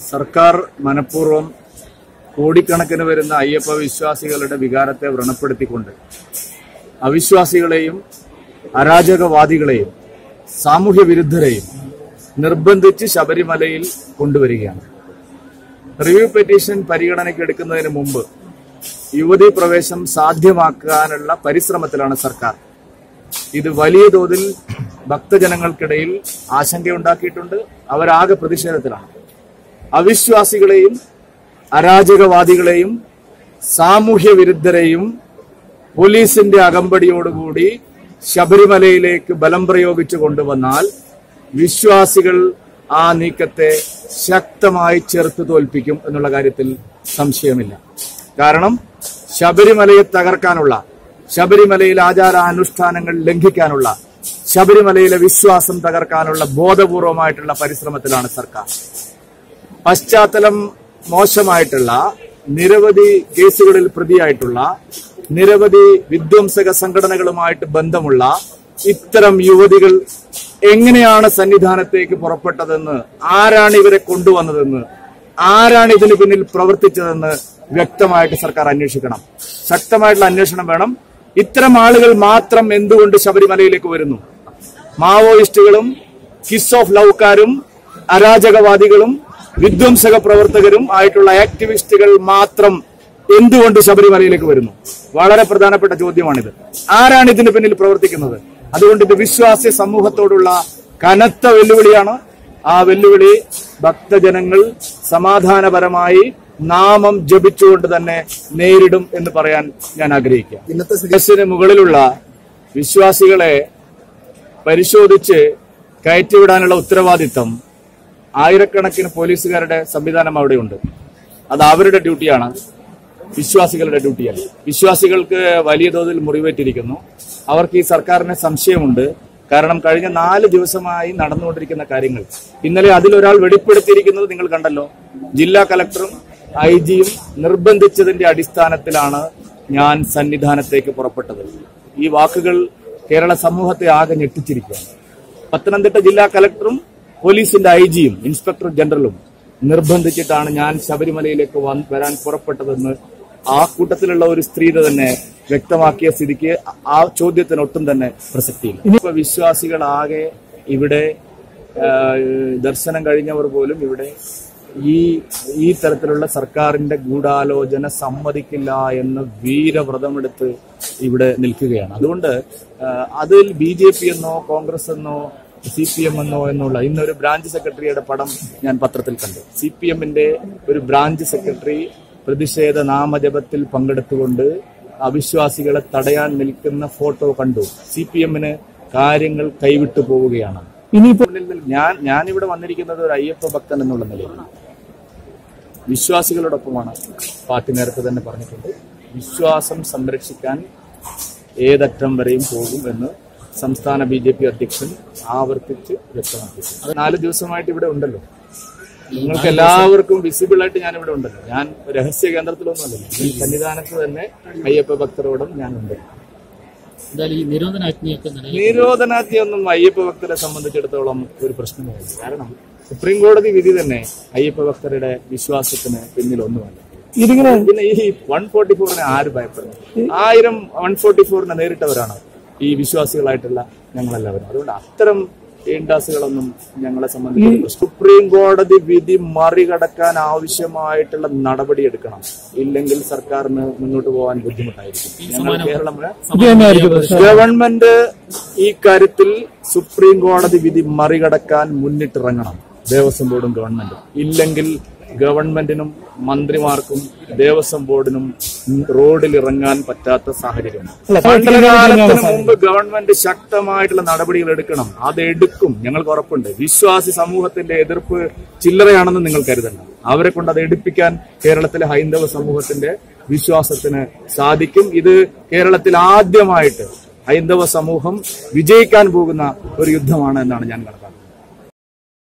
സർക്കാർ മനഃപൂർവ്വം കോടിക്കണക്കിന് വരുന്ന അയ്യപ്പ വിശ്വാസികളുടെ വികാരത്തെ വ്രണപ്പെടുത്തിക്കൊണ്ട് അവിശ്വാസികളെയും അരാജകവാദികളെയും സാമൂഹ്യ വിരുദ്ധരെയും നിർബന്ധിച്ച് ശബരിമലയിൽ കൊണ്ടുവരികയാണ് റിവ്യൂ പെറ്റീഷൻ പരിഗണനയ്ക്ക് എടുക്കുന്നതിന് മുമ്പ് യുവതീ പ്രവേശം സാധ്യമാക്കാനുള്ള പരിശ്രമത്തിലാണ് സർക്കാർ ഇത് വലിയ തോതിൽ ഭക്തജനങ്ങൾക്കിടയിൽ ആശങ്കയുണ്ടാക്കിയിട്ടുണ്ട് അവരാകെ പ്രതിഷേധത്തിലാണ് അവിശ്വാസികളെയും അരാജകവാദികളെയും സാമൂഹ്യ വിരുദ്ധരെയും പോലീസിന്റെ അകമ്പടിയോടുകൂടി ശബരിമലയിലേക്ക് ബലം പ്രയോഗിച്ചു കൊണ്ടുവന്നാൽ വിശ്വാസികൾ ആ നീക്കത്തെ ശക്തമായി ചെറുത്തു തോൽപ്പിക്കും എന്നുള്ള കാര്യത്തിൽ സംശയമില്ല കാരണം ശബരിമലയെ തകർക്കാനുള്ള ശബരിമലയിലെ ആചാരാനുഷ്ഠാനങ്ങൾ ലംഘിക്കാനുള്ള ശബരിമലയിലെ വിശ്വാസം തകർക്കാനുള്ള ബോധപൂർവമായിട്ടുള്ള പരിശ്രമത്തിലാണ് സർക്കാർ പശ്ചാത്തലം മോശമായിട്ടുള്ള നിരവധി കേസുകളിൽ പ്രതിയായിട്ടുള്ള നിരവധി വിധ്വംസക സംഘടനകളുമായിട്ട് ബന്ധമുള്ള ഇത്തരം യുവതികൾ എങ്ങനെയാണ് സന്നിധാനത്തേക്ക് പുറപ്പെട്ടതെന്ന് ആരാണ് ഇവരെ കൊണ്ടുവന്നതെന്ന് ആരാണ് ഇതിന് പിന്നിൽ പ്രവർത്തിച്ചതെന്ന് വ്യക്തമായിട്ട് സർക്കാർ അന്വേഷിക്കണം ശക്തമായിട്ടുള്ള അന്വേഷണം വേണം ഇത്തരം ആളുകൾ മാത്രം എന്തുകൊണ്ട് ശബരിമലയിലേക്ക് വരുന്നു മാവോയിസ്റ്റുകളും കിസ് ഓഫ് ലൗക്കാരും അരാജകവാദികളും വിധ്വംസക പ്രവർത്തകരും ആയിട്ടുള്ള ആക്ടിവിസ്റ്റുകൾ മാത്രം എന്തുകൊണ്ട് ശബരിമലയിലേക്ക് വരുന്നു വളരെ പ്രധാനപ്പെട്ട ചോദ്യമാണിത് ആരാണ് ഇതിന് പിന്നിൽ പ്രവർത്തിക്കുന്നത് അതുകൊണ്ട് ഇത് വിശ്വാസി സമൂഹത്തോടുള്ള കനത്ത വെല്ലുവിളിയാണ് ആ വെല്ലുവിളി ഭക്തജനങ്ങൾ സമാധാനപരമായി നാമം ജപിച്ചുകൊണ്ട് തന്നെ നേരിടും എന്ന് പറയാൻ ഞാൻ ആഗ്രഹിക്കുക ഇന്നത്തെ ബസ്സിന് മുകളിലുള്ള വിശ്വാസികളെ പരിശോധിച്ച് കയറ്റിവിടാനുള്ള ഉത്തരവാദിത്തം ആയിരക്കണക്കിന് പോലീസുകാരുടെ സംവിധാനം അവിടെയുണ്ട് അത് അവരുടെ ഡ്യൂട്ടിയാണ് വിശ്വാസികളുടെ ഡ്യൂട്ടിയല്ല വിശ്വാസികൾക്ക് വലിയ തോതിൽ മുറിവേറ്റിരിക്കുന്നു അവർക്ക് ഈ സർക്കാരിന് സംശയമുണ്ട് കാരണം കഴിഞ്ഞ നാല് ദിവസമായി നടന്നുകൊണ്ടിരിക്കുന്ന കാര്യങ്ങൾ ഇന്നലെ അതിലൊരാൾ വെളിപ്പെടുത്തിയിരിക്കുന്നത് നിങ്ങൾ കണ്ടല്ലോ ജില്ലാ കലക്ടറും ഐ ജിയും നിർബന്ധിച്ചതിന്റെ അടിസ്ഥാനത്തിലാണ് ഞാൻ സന്നിധാനത്തേക്ക് പുറപ്പെട്ടത് ഈ വാക്കുകൾ കേരള സമൂഹത്തെ ആകെ ഞെട്ടിച്ചിരിക്കുകയാണ് പത്തനംതിട്ട ജില്ലാ കലക്ടറും പോലീസിന്റെ ഐ ജിയും ഇൻസ്പെക്ടർ ജനറലും നിർബന്ധിച്ചിട്ടാണ് ഞാൻ ശബരിമലയിലേക്ക് വന്ന് വരാൻ പുറപ്പെട്ടതെന്ന് ആ കൂട്ടത്തിലുള്ള ഒരു സ്ത്രീ തന്നെ വ്യക്തമാക്കിയ സ്ഥിതിക്ക് ആ ചോദ്യത്തിന് ഒട്ടും തന്നെ പ്രസക്തിയില്ല ഇപ്പൊ വിശ്വാസികളാകെ ഇവിടെ ആ, ദർശനം കഴിഞ്ഞവർ പോലും ഇവിടെ ഈ ഈ തരത്തിലുള്ള സർക്കാരിന്റെ ഗൂഢാലോചന സമ്മതിക്കില്ല എന്ന് വീരവ്രതമെടുത്ത് ഇവിടെ നിൽക്കുകയാണ് അതുകൊണ്ട് ആ, അതിൽ ബി ജെ പി എന്നോ കോൺഗ്രസ് എന്നോ സി പി എം എന്നോ എന്നുള്ള ഇന്നൊരു ബ്രാഞ്ച് സെക്രട്ടറിയുടെ പടം ഞാൻ പത്രത്തിൽ കണ്ടു സി പി എമ്മിന്റെ ഒരു ബ്രാഞ്ച് സെക്രട്ടറി പ്രതിഷേധ നാമജപത്തിൽ പങ്കെടുത്തുകൊണ്ട് അവിശ്വാസികളെ തടയാൻ നിൽക്കുന്ന ഫോട്ടോ കണ്ടു സി പി എമ്മിന് കാര്യങ്ങൾ കൈവിട്ടു പോവുകയാണ് ഇനിയിപ്പോ ഞാൻ ഞാനിവിടെ വന്നിരിക്കുന്നത് ഒരു അയ്യപ്പ ഭക്തൻ എന്നുള്ള നിലയിൽ വിശ്വാസികളോടൊപ്പമാണ് പാർട്ടി നേരത്തെ തന്നെ പറഞ്ഞിട്ടുണ്ട് വിശ്വാസം സംരക്ഷിക്കാൻ ഏതറ്റം വരെയും പോകും എന്ന് സംസ്ഥാന ബി ജെ പി അധ്യക്ഷൻ ആവർത്തിച്ച് വ്യക്തമാക്കി അത് നാല് ദിവസമായിട്ട് ഇവിടെ ഉണ്ടല്ലോ നിങ്ങൾക്ക് എല്ലാവർക്കും വിസിബിൾ ആയിട്ട് ഞാൻ ഇവിടെ ഉണ്ടല്ലോ ഞാൻ രഹസ്യ കേന്ദ്രത്തിലൊന്നുമല്ലല്ലോ ഈ സന്നിധാനത്ത് തന്നെ അയ്യപ്പ ഭക്തരോടും ഞാനുണ്ട് എന്തായാലും ഈ നിരോധനാജ്ഞയൊക്കെ നിലയിൽ നിരോധനാജ്ഞയൊന്നും അയ്യപ്പ ഭക്തരെ സംബന്ധിച്ചിടത്തോളം ഒരു പ്രശ്നമില്ല കാരണം സുപ്രീം കോടതി വിധി തന്നെ അയ്യപ്പ ഭക്തരുടെ വിശ്വാസത്തിന് പിന്നിലൊന്നുമല്ല ഇതിങ്ങനെ പിന്നെ ഈ വൺ ഫോർട്ടി ഫോറിനെ ആര് ഭയപ്പെടുന്നു ആയിരം വൺ ഫോർട്ടി ഫോറിനെ നേരിട്ടവരാണ് ഈ വിശ്വാസികളായിട്ടുള്ള ഞങ്ങളെല്ലാവരും അതുകൊണ്ട് അത്തരം ഇൻഡാസുകളൊന്നും ഞങ്ങളെ സംബന്ധിച്ച് സുപ്രീം കോടതി വിധി മറികടക്കാൻ ആവശ്യമായിട്ടുള്ള നടപടി എടുക്കണം ഇല്ലെങ്കിൽ സർക്കാരിന് മുന്നോട്ട് പോകാൻ ബുദ്ധിമുട്ടായിരിക്കും ഞങ്ങൾ കേരളം ഇത് തന്നെയായിരിക്കും പ്രശ്നം. ഗവൺമെന്റ് ഈ കാര്യത്തിൽ സുപ്രീം കോടതി വിധി മറികടക്കാൻ മുന്നിട്ടിറങ്ങണം ദേവസ്വം ബോർഡും ഗവൺമെന്റും ഇല്ലെങ്കിൽ ഗവൺമെന്റിനും മന്ത്രിമാർക്കും ദേവസ്വം ബോർഡിനും റോഡിൽ ഇറങ്ങാൻ പറ്റാത്ത സാഹചര്യം അല്ല, കാലത്തിന് മുമ്പ് ഗവൺമെന്റ് ശക്തമായിട്ടുള്ള നടപടികൾ എടുക്കണം അത് എടുക്കും ഞങ്ങൾക്ക് ഉറപ്പുണ്ട് വിശ്വാസി സമൂഹത്തിന്റെ എതിർപ്പ് ചില്ലറയാണെന്ന് നിങ്ങൾ കരുതണ്ട അവരെ കൊണ്ട് അത് എടുപ്പിക്കാൻ കേരളത്തിലെ ഹൈന്ദവ സമൂഹത്തിന്റെ വിശ്വാസത്തിന് സാധിക്കും ഇത് കേരളത്തിൽ ആദ്യമായിട്ട് ഹൈന്ദവ സമൂഹം വിജയിക്കാൻ പോകുന്ന ഒരു യുദ്ധമാണ് എന്നാണ് ഞാൻ കണക്കാക്കുന്നത്